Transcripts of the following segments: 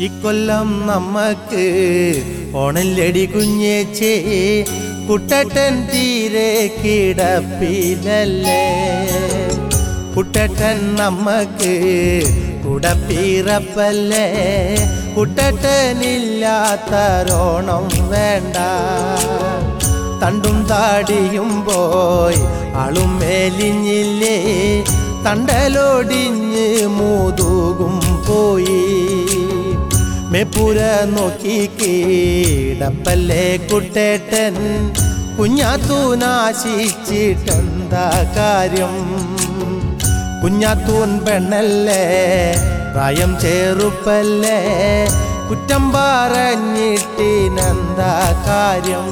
ഇക്കൊല്ലം നമ്മക്ക് ഓണല്ലടി കുഞ്ഞേച്ചേ കുട്ടട്ടൻ തീരെ കിടപ്പിലല്ലേ കുട്ടട്ടൻ നമ്മക്ക് കുടപ്പീറപ്പല്ലേ കുട്ടട്ടനില്ലാത്തരോണം വേണ്ട തണ്ടും താടിയും പോയി ആളും മേലിഞ്ഞില്ലേ തണ്ടലൊടിഞ്ഞ് മൂതുകും പോയി മെപ്പുര നോക്കി കീടപ്പല്ലേ കുട്ടേട്ടൻ കുഞ്ഞാത്തൂനാശിച്ചിട്ടെന്താ കാര്യം കുഞ്ഞാത്തൂൻ പെണ്ണല്ലേ പ്രായം ചേറുപ്പല്ലേ കുറ്റം പറഞ്ഞിട്ടിനെന്താ കാര്യം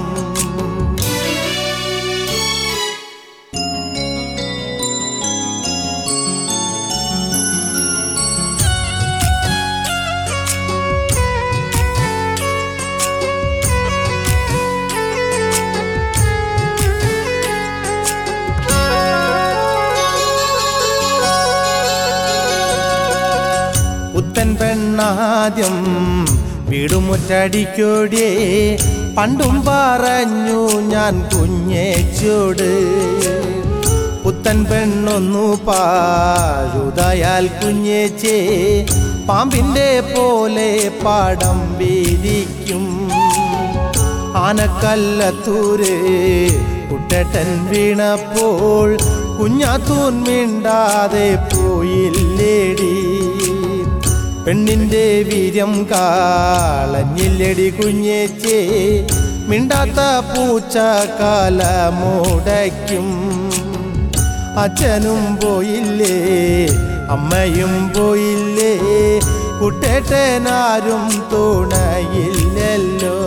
പുത്തൻ പെണ്ണാദ്യം വീടുമുറ്റടിക്കോടിയേ പണ്ടും പറഞ്ഞു ഞാൻ കുഞ്ഞേച്ചോട് പുത്തൻ പെണ്ണൊന്നു പാഴുതായാൽ കുഞ്ഞേച്ചേ പാമ്പിൻ്റെ പോലെ പാടം വീതിക്കും ആനക്കല്ലത്തൂര് കുട്ടേട്ടൻ വീണപ്പോൾ കുഞ്ഞാത്തൂൻ മിണ്ടാതെ പോയില്ലേടി പെണ്ണിന്റെ വീര്യം കാളഞ്ഞില്ലടി കുഞ്ഞേച്ചേ മിണ്ടാത്ത പൂച്ച കാലമുടയ്ക്കും അച്ഛനും പോയില്ലേ അമ്മയും പോയില്ലേ കുട്ടേട്ടനാരും തുണയില്ലല്ലോ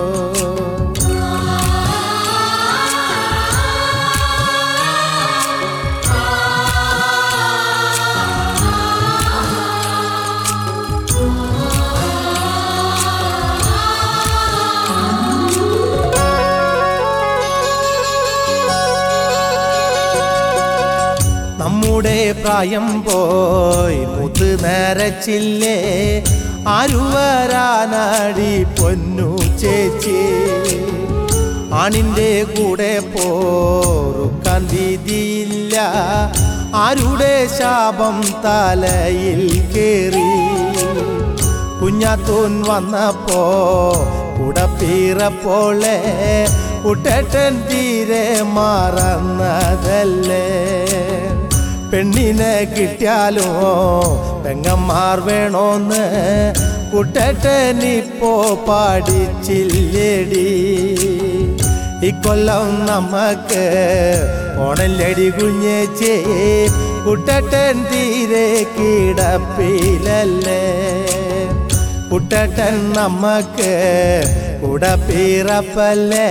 നമ്മുടെ പ്രായം പോയി മുത്ത് നരച്ചില്ലേ ആരു വരാനടി പൊന്നു ചേച്ചി ആണിൻ്റെ കൂടെ പോറുക്കാൻ വിധിയില്ല ആരുടെ ശാപം തലയിൽ കേറി കുഞ്ഞാത്തൂൻ വന്നപ്പോ കുടപ്പീറപ്പോളെ കുട്ടേട്ടൻ തീരെ മറന്നതല്ലേ പെണ്ണിനെ കിട്ടിയാലോ പെങ്ങന്മാർ വേണോന്ന് കുട്ടേട്ടനിപ്പോ പാടിച്ചില്ലേടി ഇക്കൊല്ലം നമുക്ക് ഓണല്ലടി കുഞ്ഞേച്ചേ കുട്ടട്ടൻ തീരെ കിടപ്പിലല്ലേ കുട്ടട്ടൻ നമുക്ക് കുടപ്പീറപ്പല്ലേ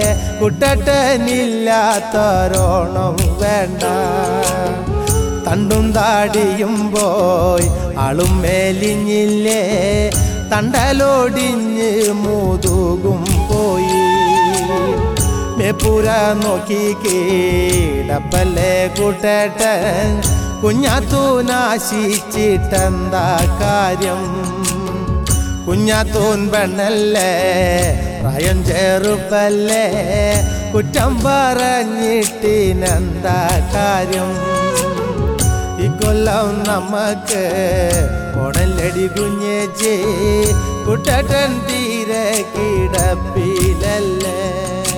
കുട്ടട്ടനില്ലാത്തോരോണം വേണ്ട തണ്ടും താടിയും പോയി ആളും മേലിഞ്ഞില്ലേ തണ്ടലൊടിഞ്ഞ് മൂതുകും പോയി മെപ്പുര നോക്കി കീടപ്പല്ലേ കൂട്ടേട്ടൻ കുഞ്ഞാത്തൂനാശിച്ചിട്ടെന്താ കാര്യം കുഞ്ഞാത്തൂൻ പെണ്ണല്ലേ പ്രായം ചേറുപ്പല്ലേ കുറ്റം പറഞ്ഞിട്ടിനെന്താ കാര്യം ഇക്കൊല്ലം നമുക്ക് ഉടലടി കുഞ്ഞേച്ചേ കുട്ടട്ടൻ തീരെ കിടപ്പിലല്ലേ